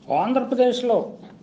ఆంధ్రప్రదేశ్లో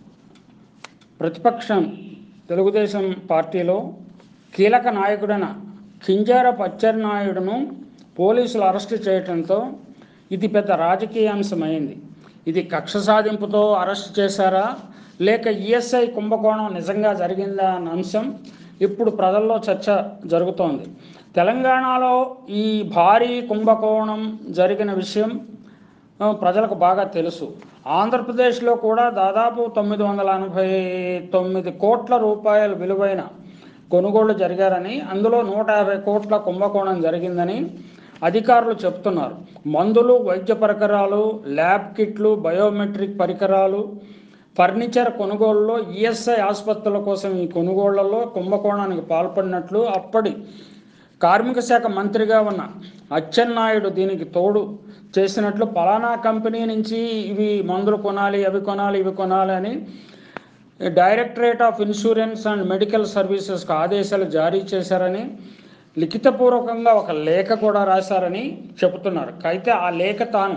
ప్రతిపక్షం తెలుగుదేశం పార్టీలో కీలక నాయకుడైన కింజారపు అచ్చెన్నాయుడును పోలీసులు అరెస్టు చేయడంతో ఇది పెద్ద రాజకీయ అంశమైంది ఇది కక్ష సాధింపుతో అరెస్ట్ చేశారా లేక ఈఎస్ఐ కుంభకోణం నిజంగా జరిగిందా అన్న అంశం ఇప్పుడు ప్రజల్లో చర్చ జరుగుతోంది తెలంగాణలో ఈ భారీ కుంభకోణం జరిగిన విషయం ఆ, ప్రజలకు బాగా తెలుసు ఆంధ్రప్రదేశ్లో కూడా దాదాపు తొమ్మిది వందల ఎనభై తొమ్మిది కోట్ల రూపాయల విలువైన కొనుగోళ్లు జరిగారని అందులో నూట యాభై కోట్ల కుంభకోణం జరిగిందని అధికారులు చెప్తున్నారు మందులు వైద్య పరికరాలు ల్యాబ్ కిట్లు బయోమెట్రిక్ పరికరాలు ఫర్నిచర్ కొనుగోలులో ఈఎస్ఐ ఆసుపత్రుల కోసం ఈ కొనుగోళ్లలో కుంభకోణానికి పాల్పడినట్లు అప్పటి కార్మిక శాఖ మంత్రిగా ఉన్న అచ్చెన్నాయుడు దీనికి తోడు చేసినట్లు పలానా కంపెనీ నుంచి ఇవి మందులు కొనాలి అవి కొనాలి ఇవి కొనాలి అని directorate of insurance and medical సర్వీసెస్కి ఆదేశాలు జారీ చేశారని లిఖితపూర్వకంగా ఒక లేఖ కూడా రాశారని చెబుతున్నారు అయితే ఆ లేఖ తాను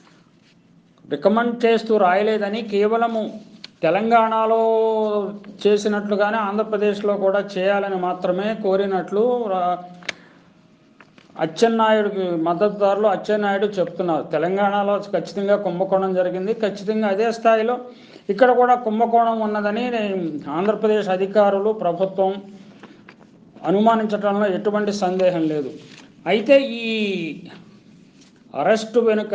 రికమెండ్ చేస్తూ రాయలేదని కేవలము తెలంగాణలో చేసినట్లుగానే ఆంధ్రప్రదేశ్లో కూడా చేయాలని మాత్రమే కోరినట్లు రా- అచ్చెన్నాయుడికి మద్దతుదారులు అచ్చెన్నాయుడు చెప్తున్నారు తెలంగాణలో ఖచ్చితంగా కుంభకోణం జరిగింది ఖచ్చితంగా అదే స్థాయిలో ఇక్కడ కూడా కుంభకోణం ఉన్నదని ఆంధ్రప్రదేశ్ అధికారులు ప్రభుత్వం అనుమానించడంలో ఎటువంటి సందేహం లేదు అయితే ఈ అరెస్టు వెనుక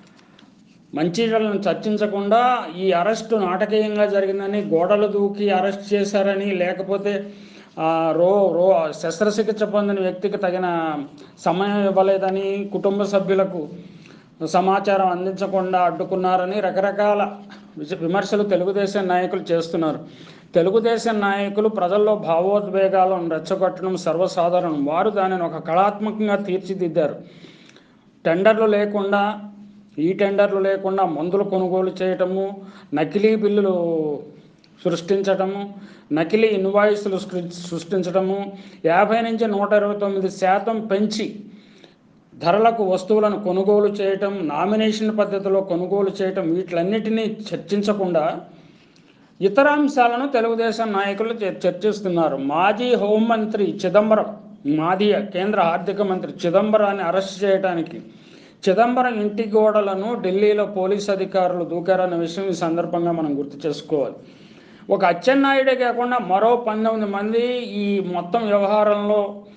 మంచిలను చర్చించకుండా ఈ అరెస్టు నాటకీయంగా జరిగిందని గోడలు దూకి అరెస్ట్ చేశారని లేకపోతే ఆ, రో రో శస్త్రచికిత్స పొందిన వ్యక్తికి తగిన సమయం ఇవ్వలేదని కుటుంబ సభ్యులకు సమాచారం అందించకుండా అడ్డుకున్నారని రకరకాల విజ- విమర్శలు తెలుగుదేశం నాయకులు చేస్తున్నారు తెలుగుదేశం నాయకులు ప్రజల్లో భావోద్వేగాలను రెచ్చగొట్టడం సర్వసాధారణం వారు దానిని ఒక కళాత్మకంగా తీర్చిదిద్దారు టెండర్లు లేకుండా ఈ టెండర్లు లేకుండా మందులు కొనుగోలు చేయటము నకిలీ బిల్లులు సృష్టించటము నకిలీ ఇన్వాయిస్లు సృ- సృష్టించటము యాభై నుంచి నూట ఇరవై తొమ్మిది శాతం పెంచి ధరలకు వస్తువులను కొనుగోలు చేయటం నామినేషన్ పద్ధతిలో కొనుగోలు చేయటం వీటిలన్నిటినీ చర్చించకుండా ఇతర అంశాలను తెలుగుదేశం నాయకులు చర్- చర్చిస్తున్నారు మాజీ హోంమంత్రి చిదంబరం మాజీ కేంద్ర ఆర్థిక మంత్రి చిదంబరాన్ని అరెస్ట్ చేయడానికి చిదంబరం ఇంటి గోడలను ఢిల్లీలో పోలీస్ అధికారులు దూకారన్న విషయం ఈ సందర్భంగా మనం గుర్తు చేసుకోవాలి ఒక అచ్చెన్నాయుడే కాకుండా మరో పంతొమ్మిది మంది ఈ మొత్తం వ్యవహారంలో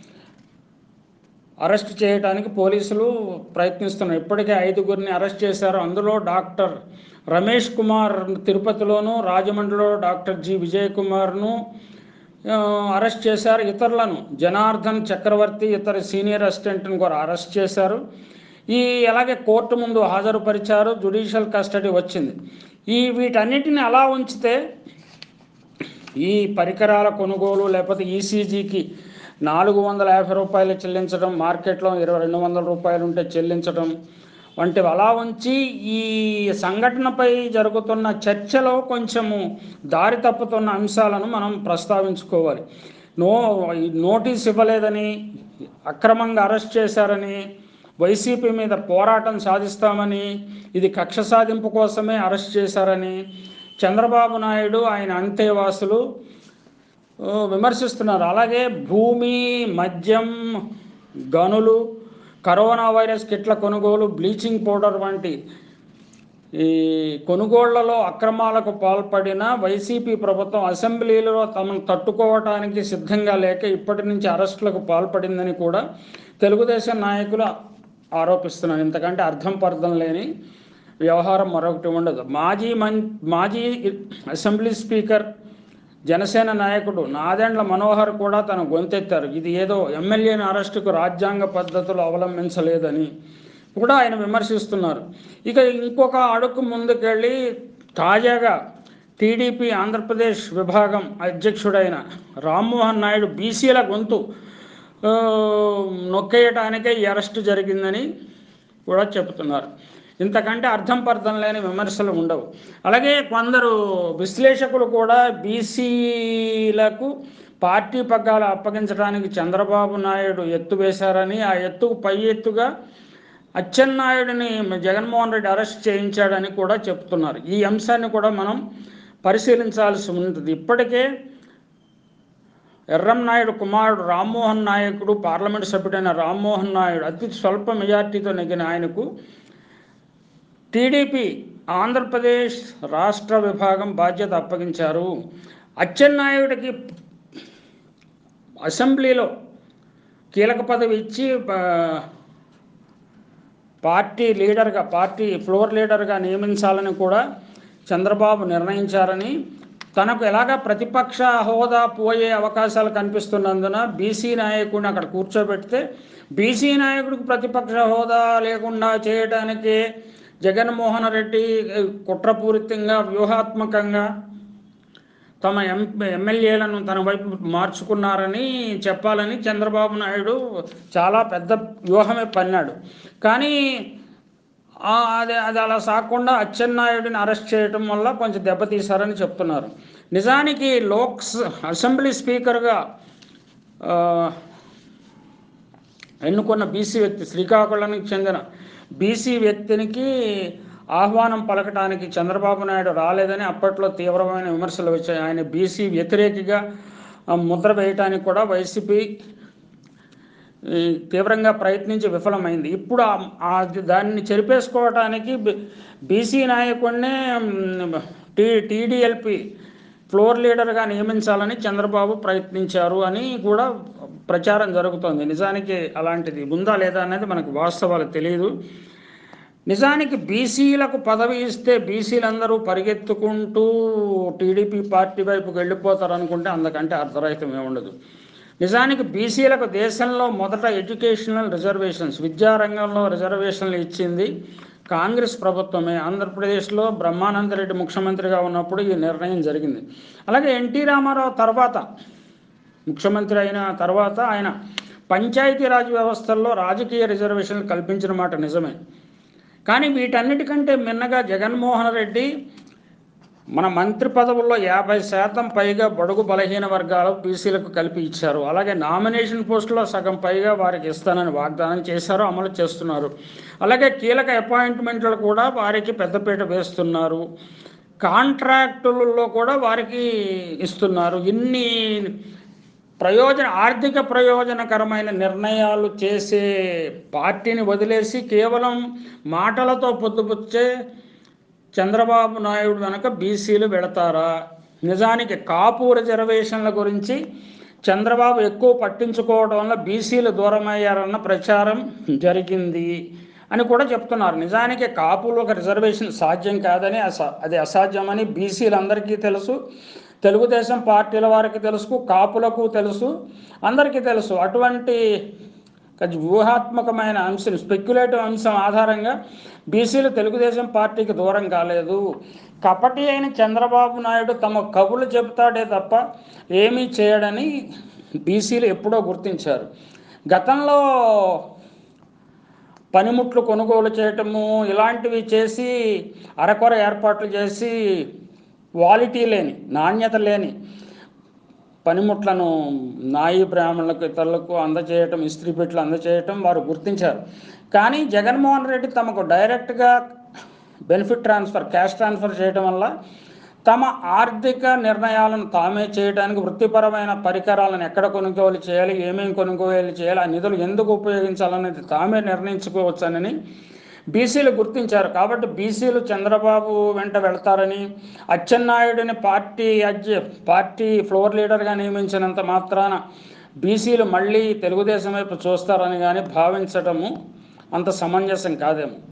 అరెస్ట్ చేయడానికి పోలీసులు ప్రయత్నిస్తున్నారు ఇప్పటికే ఐదుగురిని అరెస్ట్ చేశారు అందులో డాక్టర్ రమేష్ కుమార్ తిరుపతిలోను రాజమండ్రిలో డాక్టర్ జి విజయ్ కుమార్ను ఆ, అరెస్ట్ చేశారు ఇతరులను జనార్దన్ చక్రవర్తి ఇతర సీనియర్ అసిస్టెంట్ను కూడా అరెస్ట్ చేశారు ఈ అలాగే కోర్టు ముందు హాజరుపరిచారు జుడిషియల్ కస్టడీ వచ్చింది ఈ వీటన్నిటిని అలా ఉంచితే ఈ పరికరాల కొనుగోలు లేకపోతే ఈసీజీకి నాలుగు వందల యాభై రూపాయలు చెల్లించడం మార్కెట్లో ఇరవై రెండు వందల రూపాయలు ఉంటే చెల్లించడం వంటివి అలా ఉంచి ఈ సంఘటనపై జరుగుతున్న చర్చలో కొంచెము దారి తప్పుతున్న అంశాలను మనం ప్రస్తావించుకోవాలి నో ఈ నోటీస్ ఇవ్వలేదని అక్రమంగా అరెస్ట్ చేశారని వైసీపీ మీద పోరాటం సాధిస్తామని ఇది కక్ష సాధింపు కోసమే అరెస్ట్ చేశారని చంద్రబాబు నాయుడు ఆయన అంతేవాసులు ఓ, విమర్శిస్తున్నారు అలాగే భూమి మద్యం గనులు కరోనా వైరస్ కిట్ల కొనుగోలు బ్లీచింగ్ పౌడర్ వంటి ఈ కొనుగోళ్లలో అక్రమాలకు పాల్పడిన వైసీపీ ప్రభుత్వం అసెంబ్లీలో తమను తట్టుకోవటానికి సిద్ధంగా లేక ఇప్పటి నుంచి అరెస్టులకు పాల్పడిందని కూడా తెలుగుదేశం నాయకులు ఆరోపిస్తున్నారు ఇంతకంటే అర్థం పర్థం లేని వ్యవహారం మరొకటి ఉండదు మాజీ మన్ మాజీ అసెంబ్లీ స్పీకర్ జనసేన నాయకుడు నాదెండ్ల మనోహర్ కూడా తన గొంతెత్తారు ఇది ఏదో ఎమ్మెల్యేని అరెస్టుకు రాజ్యాంగ పద్ధతులు అవలంబించలేదని కూడా ఆయన విమర్శిస్తున్నారు ఇక ఇంకొక అడుగు ముందుకెళ్ళి తాజాగా టీడీపీ ఆంధ్రప్రదేశ్ విభాగం అధ్యక్షుడైన రామ్మోహన్ నాయుడు బీసీల గొంతు ఆ, నొక్కేయటానికే ఈ అరెస్టు జరిగిందని కూడా చెబుతున్నారు ఇంతకంటే అర్థం పర్థం లేని విమర్శలు ఉండవు అలాగే కొందరు విశ్లేషకులు కూడా బీసీలకు పార్టీ పగ్గాలు అప్పగించడానికి చంద్రబాబు నాయుడు ఎత్తు వేశారని ఆ ఎత్తుకు పై ఎత్తుగా అచ్చెన్నాయుడిని జగన్మోహన్ రెడ్డి అరెస్ట్ చేయించాడని కూడా చెప్తున్నారు ఈ అంశాన్ని కూడా మనం పరిశీలించాల్సి ఉంటుంది ఇప్పటికే ఎర్రంనాయుడు కుమారుడు రామ్మోహన్ నాయకుడు పార్లమెంటు సభ్యుడైన రామ్మోహన్ నాయుడు అతి స్వల్ప మెజార్టీతో నెగ్గిన ఆయనకు టీడీపీ ఆంధ్రప్రదేశ్ రాష్ట్ర విభాగం బాధ్యత అప్పగించారు అచ్చెన్నాయుడికి అసెంబ్లీలో కీలక పదవి ఇచ్చి ప- పార్టీ లీడర్గా పార్టీ ఫ్లోర్ లీడర్గా నియమించాలని కూడా చంద్రబాబు నిర్ణయించారని తనకు ఎలాగ ప్రతిపక్ష హోదా పోయే అవకాశాలు కనిపిస్తున్నందున బీసీ నాయకుడిని అక్కడ కూర్చోబెడితే బీసీ నాయకుడికి ప్రతిపక్ష హోదా లేకుండా చేయడానికి జగన్మోహన్ రెడ్డి కుట్రపూరితంగా వ్యూహాత్మకంగా తమ ఎం ఎమ్మెల్యేలను తన వైపు మార్చుకున్నారని చెప్పాలని చంద్రబాబు నాయుడు చాలా పెద్ద వ్యూహమే పన్నాడు కానీ ఆ, అది అది అలా సాగకుండా అచ్చెన్నాయుడిని అరెస్ట్ చేయడం వల్ల కొంచెం దెబ్బతీశారని చెప్తున్నారు నిజానికి లోక్స్ అసెంబ్లీ స్పీకర్గా ఆ, ఎన్నుకున్న బీసీ వ్యక్తి శ్రీకాకుళానికి చెందిన బీసీ వ్యక్తినికి ఆహ్వానం పలకటానికి చంద్రబాబు నాయుడు రాలేదని అప్పట్లో తీవ్రమైన విమర్శలు వచ్చాయి ఆయన బీసీ వ్యతిరేకిగా ఆ, ముద్ర వేయటానికి కూడా వైసీపీ ఈ, తీవ్రంగా ప్రయత్నించి విఫలమైంది ఇప్పుడు ఆ- ఆ దాన్ని చెరిపేసుకోవటానికి బి- బీసీ నాయకుడినే మ్, టీ టీడీఎల్పీ ఫ్లోర్ లీడర్గా నియమించాలని చంద్రబాబు ప్రయత్నించారు అని కూడా ప్రచారం జరుగుతోంది నిజానికి అలాంటిది ఉందా లేదా అనేది మనకు వాస్తవాలు తెలియదు నిజానికి బీసీలకు పదవి ఇస్తే బీసీలందరూ పరిగెత్తుకుంటూ టీడీపీ పార్టీ వైపుకి వెళ్ళిపోతారు అనుకుంటే అందుకంటే అర్ధరహితం ఉండదు నిజానికి బీసీలకు దేశంలో మొదట ఎడ్యుకేషనల్ రిజర్వేషన్స్ విద్యారంగంలో రిజర్వేషన్లు ఇచ్చింది కాంగ్రెస్ ప్రభుత్వమే ఆంధ్రప్రదేశ్లో బ్రహ్మానందరెడ్డి ముఖ్యమంత్రిగా ఉన్నప్పుడు ఈ నిర్ణయం జరిగింది అలాగే ఎన్టీ రామారావు తర్వాత ముఖ్యమంత్రి అయిన తర్వాత ఆయన పంచాయతీరాజ్ వ్యవస్థల్లో రాజకీయ రిజర్వేషన్లు కల్పించిన మాట నిజమే కానీ వీటన్నిటికంటే మిన్నగా జగన్మోహన్ రెడ్డి మన మంత్రి పదవుల్లో యాభై శాతం పైగా బడుగు బలహీన వర్గాలు బీసీలకు కలిపి ఇచ్చారు అలాగే నామినేషన్ పోస్టులో సగం పైగా వారికి ఇస్తానని వాగ్దానం చేశారు అమలు చేస్తున్నారు అలాగే కీలక అపాయింట్మెంట్లు కూడా వారికి పెద్దపీట వేస్తున్నారు కాంట్రాక్టులలో కూడా వారికి ఇస్తున్నారు ఇన్ని ప్రయోజన ఆర్థిక ప్రయోజనకరమైన నిర్ణయాలు చేసే పార్టీని వదిలేసి కేవలం మాటలతో పొద్దుపుచ్చే చంద్రబాబు నాయుడు వెనక బీసీలు వెళతారా నిజానికి కాపు రిజర్వేషన్ల గురించి చంద్రబాబు ఎక్కువ పట్టించుకోవడం వల్ల బీసీలు దూరమయ్యారన్న ప్రచారం జరిగింది అని కూడా చెప్తున్నారు నిజానికి కాపులు ఒక రిజర్వేషన్ సాధ్యం కాదని అస అది అసాధ్యమని బీసీలందరికీ తెలుసు తెలుగుదేశం పార్టీల వారికి తెలుసు కాపులకు తెలుసు అందరికీ తెలుసు అటువంటి కొంచెం వ్యూహాత్మకమైన అంశం స్పెక్యులేటివ్ అంశం ఆధారంగా బీసీలు తెలుగుదేశం పార్టీకి దూరం కాలేదు కపటి అయిన చంద్రబాబు నాయుడు తమ కబులు చెబుతాడే తప్ప ఏమీ చేయడని బీసీలు ఎప్పుడో గుర్తించారు గతంలో పనిముట్లు కొనుగోలు చేయటము ఇలాంటివి చేసి అరకొర ఏర్పాట్లు చేసి క్వాలిటీ లేని నాణ్యత లేని పనిముట్లను నాయి బ్రాహ్మణులకు ఇతరులకు అందజేయటం ఇస్త్రీ పెట్లు అందజేయటం వారు గుర్తించారు కానీ జగన్మోహన్ రెడ్డి తమకు డైరెక్ట్గా బెనిఫిట్ ట్రాన్స్ఫర్ క్యాష్ ట్రాన్స్ఫర్ చేయడం వల్ల తమ ఆర్థిక నిర్ణయాలను తామే చేయడానికి వృత్తిపరమైన పరికరాలను ఎక్కడ కొనుగోలు చేయాలి ఏమేమి కొనుగోలు చేయాలి ఆ నిధులు ఎందుకు ఉపయోగించాలనేది తామే నిర్ణయించుకోవచ్చనని బీసీలు గుర్తించారు కాబట్టి బీసీలు చంద్రబాబు వెంట వెళ్తారని అచ్చెన్నాయుడిని పార్టీ అధ్య పార్టీ ఫ్లోర్ లీడర్గా నియమించినంత మాత్రాన బీసీలు మళ్ళీ తెలుగుదేశం వైపు చూస్తారని కానీ భావించటము అంత సమంజసం కాదేమో